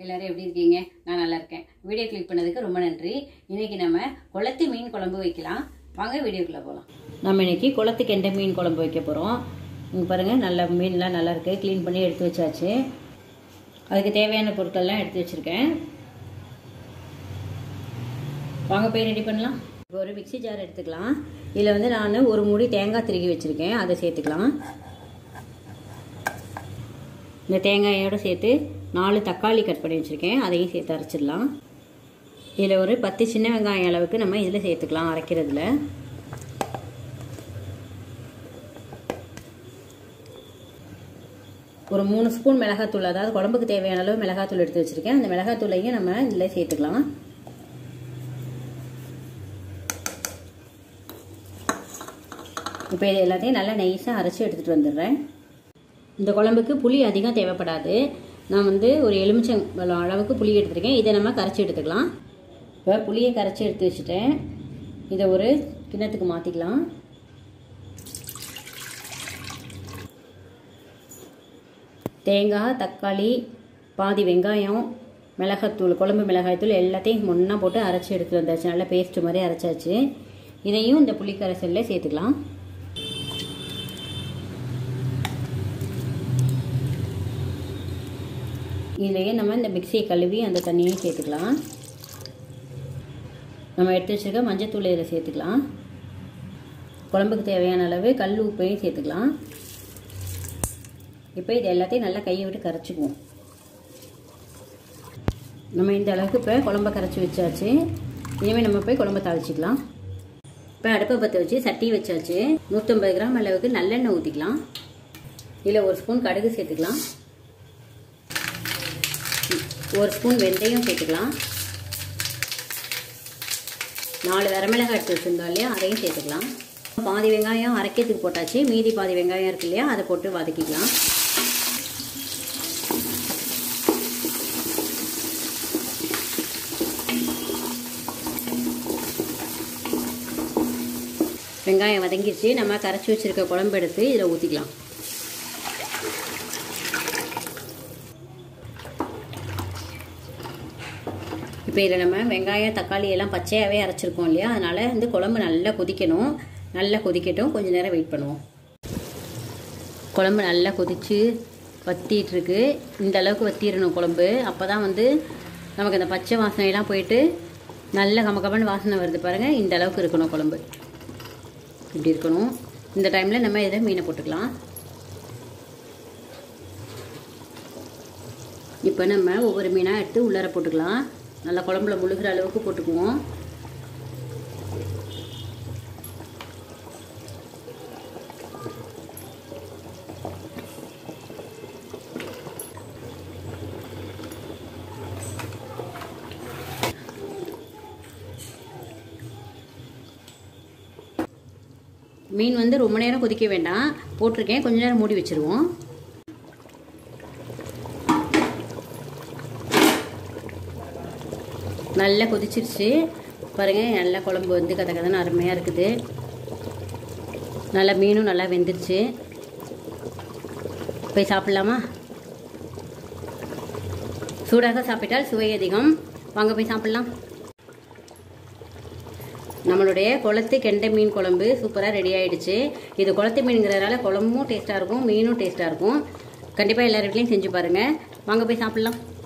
எல்லாரும் எப்படி இருக்கீங்க நான் நல்லா இருக்கேன் வீடியோ கிளிக் பண்ணதுக்கு ரொம்ப நன்றி இன்னைக்கு நம்ம குளத்து மீன் குழம்பு வைக்கலாம் வாங்க வீடியோக்குள்ள போகலாம் நம்ம இன்னைக்கு குளத்து கெண்டை மீன் குழம்பு வைக்க போகிறோம் இங்கே பாருங்கள் நல்ல மீன்லாம் நல்லா இருக்கு க்ளீன் பண்ணி எடுத்து வச்சாச்சு அதுக்கு தேவையான பொருட்கள்லாம் எடுத்து வச்சுருக்கேன் வாங்க போய் ரெடி பண்ணலாம் இப்போ ஒரு மிக்ஸி ஜார் எடுத்துக்கலாம் இதில் வந்து நான் ஒரு மூடி தேங்காய் திருகி வச்சுருக்கேன் அதை சேர்த்துக்கலாம் இந்த தேங்காயோடு சேர்த்து நாலு தக்காளி கட் பண்ணி வச்சுருக்கேன் அதையும் சேர்த்து அரைச்சிடலாம் இதில் ஒரு பத்து சின்ன வெங்காயம் அளவுக்கு நம்ம இதில் சேர்த்துக்கலாம் அரைக்கிறதுல ஒரு மூணு ஸ்பூன் மிளகாத்தூள் அதாவது குழம்புக்கு தேவையான அளவு மிளகாத்தூள் எடுத்து வச்சுருக்கேன் அந்த மிளகாத்தூளையும் நம்ம இதில் சேர்த்துக்கலாம் இப்போ இது எல்லாத்தையும் நல்லா நைஸாக அரைச்சி எடுத்துகிட்டு வந்துடுறேன் இந்த குழம்புக்கு புளி அதிகம் தேவைப்படாது நான் வந்து ஒரு எலுமிச்சம் அளவுக்கு புளி எடுத்துருக்கேன் இதை நம்ம கரைச்சி எடுத்துக்கலாம் இப்போ புளியை கரைச்சி எடுத்து வச்சுட்டேன் இதை ஒரு கிண்ணத்துக்கு மாற்றிக்கலாம் தேங்காய் தக்காளி பாதி வெங்காயம் மிளகாத்தூள் குழம்பு மிளகாய்த்தூள் எல்லாத்தையும் ஒன்றா போட்டு அரைச்சி எடுத்துகிட்டு வந்தாச்சு நல்லா பேஸ்ட்டு மாதிரி அரைச்சாச்சு இதையும் இந்த புளி கரைசலில் சேர்த்துக்கலாம் இதுலேயே நம்ம இந்த மிக்சியை கழுவி அந்த தண்ணியையும் சேர்த்துக்கலாம் நம்ம எடுத்து வச்சுருக்க மஞ்சத்தூள் இதில் சேர்த்துக்கலாம் குழம்புக்கு தேவையான அளவு கல் உப்பையும் சேர்த்துக்கலாம் இப்போ இது எல்லாத்தையும் நல்லா கையை விட்டு கரைச்சிக்குவோம் நம்ம இந்த அளவுக்கு இப்போ குழம்ப கரைச்சி வச்சாச்சு இனிமேல் நம்ம போய் குழம்ப தாளிச்சிக்கலாம் இப்போ அடுப்பை பற்ற வச்சு சட்டி வச்சாச்சு நூற்றம்பது கிராம் அளவுக்கு நல்லெண்ணெய் ஊற்றிக்கலாம் இதில் ஒரு ஸ்பூன் கடுகு சேர்த்துக்கலாம் ஒரு ஸ்பூன் வெந்தயம் சேர்த்துக்கலாம் நாலு வரமிளகாய் எடுத்து வச்சுருந்தோம் இல்லையா அதையும் சேர்த்துக்கலாம் பாதி வெங்காயம் அரைக்கிறதுக்கு போட்டாச்சு மீதி பாதி வெங்காயம் இருக்கு இல்லையா அதை போட்டு வதக்கிக்கலாம் வெங்காயம் வதங்கிடுச்சு நம்ம கரைச்சி வச்சுருக்க குழம்பு எடுத்து இதில் ஊற்றிக்கலாம் இப்போ இதில் நம்ம வெங்காயம் தக்காளி எல்லாம் பச்சையாகவே அரைச்சிருக்கோம் இல்லையா அதனால் வந்து குழம்பு நல்லா கொதிக்கணும் நல்லா கொதிக்கட்டும் கொஞ்சம் நேரம் வெயிட் பண்ணுவோம் குழம்பு நல்லா கொதித்து வத்திட்டுருக்கு இந்த அளவுக்கு வத்திடணும் குழம்பு அப்போ தான் வந்து நமக்கு அந்த பச்சை வாசனையெல்லாம் போயிட்டு நல்ல கமகமன்னு வாசனை வருது பாருங்கள் இந்த அளவுக்கு இருக்கணும் குழம்பு இப்படி இருக்கணும் இந்த டைமில் நம்ம இதில் மீனை போட்டுக்கலாம் இப்போ நம்ம ஒவ்வொரு மீனாக எடுத்து உள்ளார போட்டுக்கலாம் நல்லா குழம்புல முழுகிற அளவுக்கு போட்டுக்குவோம் மீன் வந்து ரொம்ப நேரம் கொதிக்க வேண்டாம் போட்டிருக்கேன் கொஞ்ச நேரம் மூடி வச்சுருவோம் நல்லா கொதிச்சிருச்சு பாருங்கள் நல்லா குழம்பு வந்து கதை கதன்னு அருமையாக இருக்குது நல்லா மீனும் நல்லா வெந்துருச்சு போய் சாப்பிட்லாமா சூடாக சாப்பிட்டால் சுவை அதிகம் வாங்க போய் சாப்பிட்லாம் நம்மளுடைய குளத்து கெண்டை மீன் குழம்பு சூப்பராக ரெடி ஆகிடுச்சு இது குளத்து மீனுங்கிறதுனால குழம்பும் டேஸ்ட்டாக இருக்கும் மீனும் டேஸ்ட்டாக இருக்கும் கண்டிப்பாக எல்லார் வீட்லேயும் செஞ்சு பாருங்கள் வாங்க போய் சாப்பிட்லாம்